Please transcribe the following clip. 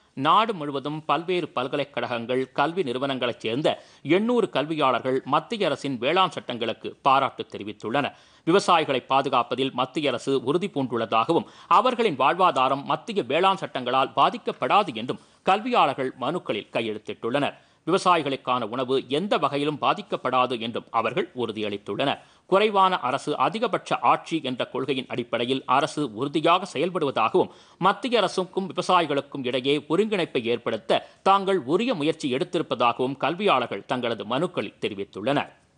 நாடு முழுவதும் பல்வேறு பல்கலைக்கழகங்கள் கல்வி நிறுவனங்களைச் சேர்ந்த எண்ணூறு கல்வியாளர்கள் மத்திய அரசின் வேளாண் சட்டங்களுக்கு பாராட்டு தெரிவித்துள்ளனர் விவசாயிகளை பாதுகாப்பதில் மத்திய அரசு உறுதி பூண்டுள்ளதாகவும் அவர்களின் வாழ்வாதாரம் மத்திய வேளாண் சட்டங்களால் பாதிக்கப்படாது என்றும் கல்வியாளர்கள் மனுக்களில் கையெழுத்திட்டுள்ளனர் விவசாயிகளுக்கான உணவு எந்த வகையிலும் பாதிக்கப்படாது என்றும் அவர்கள் உறுதியளித்துள்ளனர் குறைவான அரசு அதிகபட்ச ஆட்சி என்ற கொள்கையின் அடிப்படையில் அரசு உறுதியாக செயல்படுவதாகவும் மத்திய அரசுக்கும் விவசாயிகளுக்கும் இடையே ஒருங்கிணைப்பை ஏற்படுத்த தாங்கள் உரிய முயற்சி எடுத்திருப்பதாகவும் கல்வியாளர்கள் தங்களது மனுக்களில் தெரிவித்துள்ளனர்